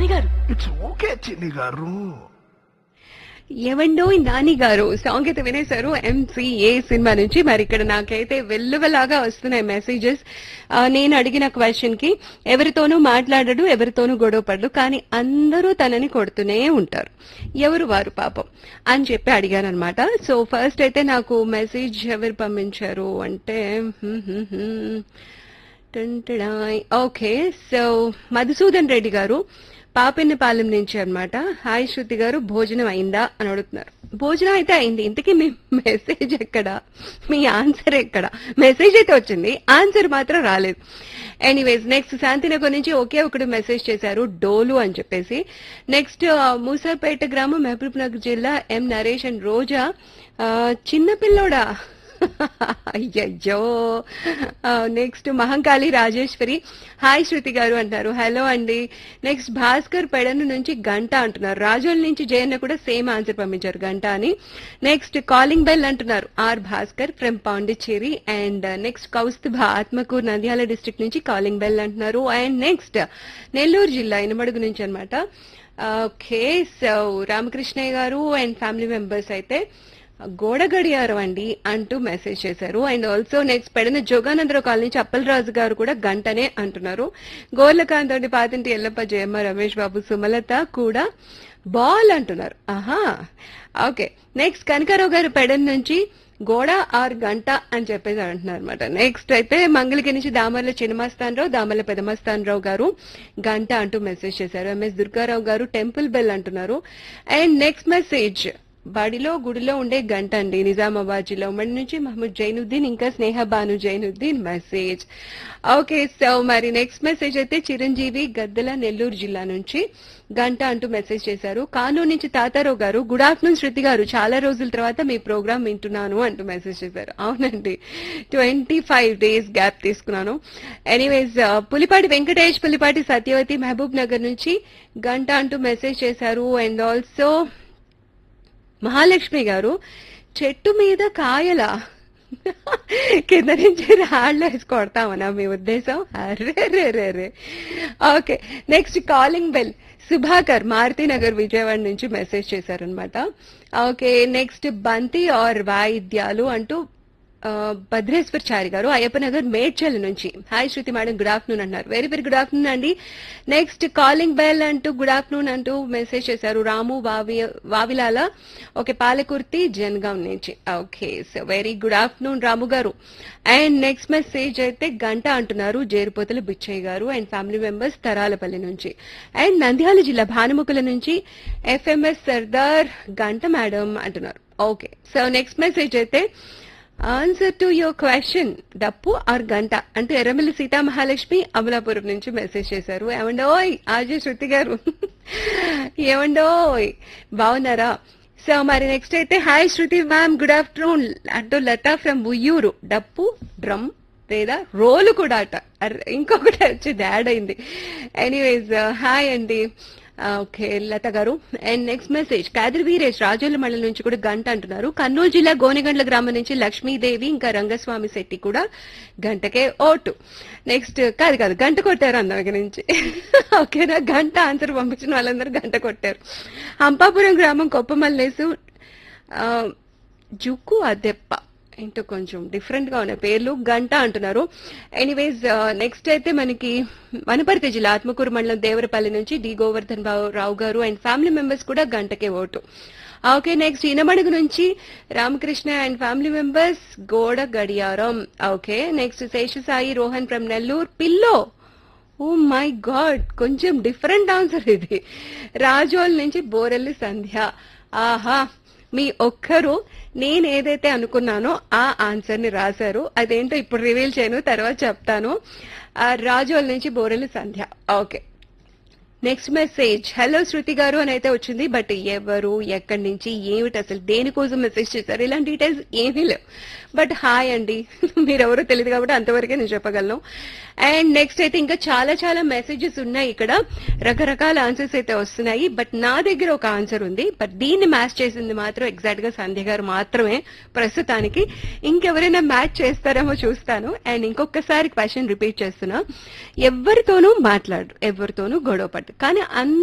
నాన్నగారు it's okay చిన్ని గారు ఏవండో నాని గారు సాంగ్ అయితే వినేశారు ఎంసీఏ సినిమా నుంచి మరి ఇక్కడ నాకైతే వెల్లువలాగా వస్తున్నాయి మెసేజెస్ నేను అడిగిన క్వశ్చన్ కి ఎవరితోనూ మాట్లాడడు ఎవరితోనూ గొడవపడడు కానీ అందరూ తనని కొడుతూనే ఉంటారు ఎవరు వారు పాపం అని చెప్పి అడిగాను అనమాట సో ఫస్ట్ అయితే నాకు మెసేజ్ ఎవరు పంపించారు అంటే హ్మ్ హ్మ్ హ్మ్. టంటడాయ్. ఓకే సో మధుసూదన్ రెడ్డి గారు పాపిన్నపాలెం నుంచి అన్నమాట హాయ్ శృతి గారు భోజనం అయిందా అని అడుగుతున్నారు భోజనం అయితే అయింది ఇంతకీ మీ మెసేజ్ ఎక్కడ మీ ఆన్సర్ ఎక్కడ మెసేజ్ అయితే వచ్చింది ఆన్సర్ మాత్రం రాలేదు ఎనీవేస్ నెక్స్ట్ శాంతినగర్ నుంచి ఒకే ఒకడు మెసేజ్ చేశారు డోలు అని చెప్పేసి నెక్స్ట్ మూసాపేట గ్రామం మహబూబ్ నగర్ జిల్లా ఎం నరేష్ అండ్ రోజా ఆ, చిన్నపిల్లోడా అయ్యయ్యో నెక్స్ట్ మహంకాళి రాజేశ్వరి హాయ్ శృతి గారు అంటారు హలో అండి నెక్స్ట్ భాస్కర్ పెడను నుంచి గంట అంటున్నారు రాజోల్ నుంచి జయన్న కూడా సేమ్ ఆన్సర్ పంపించారు గంట అని నెక్స్ట్ కాలింగ్ బెల్ అంటున్నారు R Bhaskar from Pondicherry and next Kaustubha Atmakur Nandyal district నుంచి కాలింగ్ బెల్ అంటున్నారు అండ్ నెక్స్ట్ నెల్లూరు జిల్లా ఇనమడుగు నుంచి అనమాట ఓకే సో రామకృష్ణయ్య గారు అండ్ ఫ్యామిలీ మెంబర్స్ అయితే గోడ గడియారం అండి అంటూ మెసేజ్ చేశారు and also next Pedina Joganandarao colony నుంచి అప్పలరాజు గారు కూడా గంటనే అంటున్నారు గోర్లకాంత్ తోటి పాతింటి ఎల్లప్ప జయమ్మ రమేష్ బాబు సుమలత కూడా బాల్ అంటున్నారు ఆహా ఓకే నెక్స్ట్ కనకారావు గారు పెడన్ నుంచి గోడ ఆర్ గంట అని చెప్పేసి అంటున్నారు అనమాట నెక్స్ట్ అయితే మంగళగిరి నుంచి దామర్ల చిన్నమస్తానరావు దామర్ల పెదమస్తానరావు గారు గంట అంటూ మెసేజ్ చేశారు ఎంఎస్ దుర్గారావు గారు టెంపుల్ బెల్ అంటున్నారు అండ్ నెక్స్ట్ మెసేజ్ బడిలో గుడిలో ఉండే గంట అండి నిజామాబాద్ జిల్లా ఉమ్మడి నుంచి మహమ్మద్ జైనుద్దీన్ ఇంకా Sneha Banu Zainuddin message okay so మరి నెక్స్ట్ మెసేజ్ అయితే చిరంజీవి గద్దెల నెల్లూరు జిల్లా నుంచి గంట అంటూ మెసేజ్ చేశారు కానూరు నుంచి తాతారావు గారు గుడ్ ఆఫ్టర్నూన్ శృతి గారు చాలా రోజుల తర్వాత మీ ప్రోగ్రామ్ వింటున్నాను అంటూ మెసేజ్ చేశారు అవునండి ట్వంటీ ఫైవ్ డేస్ గ్యాప్ తీసుకున్నాను ఎనీవేస్ పులిపాటి వెంకటేష్ పులిపాటి సత్యవతి మహబూబ్ నగర్ నుంచి గంట అంటూ మెసేజ్ చేశారు అండ్ ఆల్సో మహాలక్ష్మి గారు చెట్టు మీద కాయల కింద నుంచి రాళ్ళు వేసి కొడతామనా మీ ఉద్దేశం అరే రే రే రే okay next calling bell Subhakar Marutinagar Vijayawada నుంచి మెసేజ్ చేశారనమాట ఓకే నెక్స్ట్ బంతి ఆర్ వాయిద్యాలు అంటూ ఆ, భద్రేశ్వర్ చారి గారు అయ్యప్పనగర్ మేడ్చల్ నుంచి hi Shruti madam good afternoon అన్నారు వెరీ వెరీ గుడ్ ఆఫ్టర్నూన్ అండి నెక్స్ట్ కాలింగ్ బెల్ అంటూ గుడ్ ఆఫ్టర్నూన్ అంటూ మెసేజ్ చేశారు రాము వావి వావిలాల ఓకే పాలకుర్తి జనగాం నుంచి okay so very good afternoon Ramu గారు అండ్ నెక్స్ట్ మెసేజ్ అయితే గంట అంటున్నారు జేరుపోతల బిచ్చయ్య గారు అండ్ ఫ్యామిలీ మెంబర్స్ తరాలపల్లి నుంచి అండ్ నంద్యాల జిల్లా భానుముఖుల నుంచి ఎఫ్ఎంఎస్ సర్దార్ గంట మేడం అంటున్నారు ఓకే సో నెక్స్ట్ మెసేజ్ అయితే ఆన్సర్ టు యువర్ క్వశ్చన్ డప్పు ఆర్ గంట అంటే ఎర్రమిల్లి సీతామహాలక్ష్మి అమలాపురం నుంచి మెసేజ్ చేశారు ఏమండోయ్ ఆజీ శృతి గారు ఏమండోయ్ బాగున్నారా సో మరి నెక్స్ట్ అయితే hi Shruti ma'am good afternoon అంటూ లతా ఫ్రమ్ ఉయ్యూరు డప్పు డ్రమ్ లేదా రోలు కూడా అట అర్రే, ఇంకొకటి వచ్చింది యాడ్ అయింది ఎనీవేస్ హాయ్ అండి ఓకే లత గారు and next message Khader Veeresh Razole మండలం నుంచి కూడా గంట అంటున్నారు కర్నూలు జిల్లా గోనెగండ్ల గ్రామం నుంచి లక్ష్మీదేవి ఇంకా రంగస్వామి శెట్టి కూడా గంటకే ఓటు నెక్స్ట్ కాదు కాదు గంట కొట్టారు అన్న దగ్గర నుంచి ఓకేనా గంట ఆన్సర్ పంపించిన వాళ్ళందరూ గంట కొట్టారు హంపాపురం గ్రామం కొప్పమల్లేసు ఆ, జుక్కు అదెప్ప ఏంటో కొంచెం డిఫరెంట్ గా ఉన్నాయి పేర్లు గంట అంటున్నారు ఎనీవేస్ నెక్స్ట్ అయితే మనకి వనపర్తి జిల్లా ఆత్మకూరు మండలం దేవరపల్లి నుంచి డి గోవర్ధన్ రావు రావు గారు అండ్ ఫ్యామిలీ మెంబర్స్ కూడా గంటకే ఓటు ఓకే నెక్స్ట్ ఇనమడుగు నుంచి రామకృష్ణ అండ్ ఫ్యామిలీ మెంబర్స్ గోడ గడియారం okay next Seshasai Rohan from Nellore pillow oh my god కొంచెం డిఫరెంట్ ఆన్సర్ ఇది రాజోల్ నుంచి బోరెల్లి సంధ్య ఆహా మీ ఒక్కరు నేను ఏదైతే అనుకున్నానో ఆ ఆన్సర్ ని రాశారు అదేంటో ఇప్పుడు రివీల్ చేయను తర్వాత చెప్తాను ఆ, రాజోల్ నుంచి Borelli Sandhya okay next message hello Shruti గారు అని అయితే వచ్చింది బట్ ఎవరు ఎక్కడి నుంచి ఏమిటి అసలు దేనికోసం మెసేజ్ చేశారు ఇలాంటి డీటెయిల్స్ ఏమీ లేవు బట్ హాయ్ అండి మీరెవరో తెలియదు కాబట్టి అంతవరకే నేను చెప్పగలను అండ్ నెక్స్ట్ అయితే ఇంకా చాలా చాలా మెసేజెస్ ఉన్నాయి ఇక్కడ రకరకాల ఆన్సర్స్ అయితే వస్తున్నాయి బట్ నా దగ్గర ఒక ఆన్సర్ ఉంది బట్ దీన్ని మ్యాచ్ చేసింది మాత్రం ఎగ్జాక్ట్ గా సంధ్య గారు మాత్రమే ప్రస్తుతానికి ఇంకెవరైనా మ్యాచ్ చేస్తారేమో చూస్తాను అండ్ ఇంకొకసారి క్వశ్చన్ రిపీట్ చేస్తున్నా ఎవరితోనూ మాట్లాడు ఎవరితోనూ గొడవ పట్టు కానీ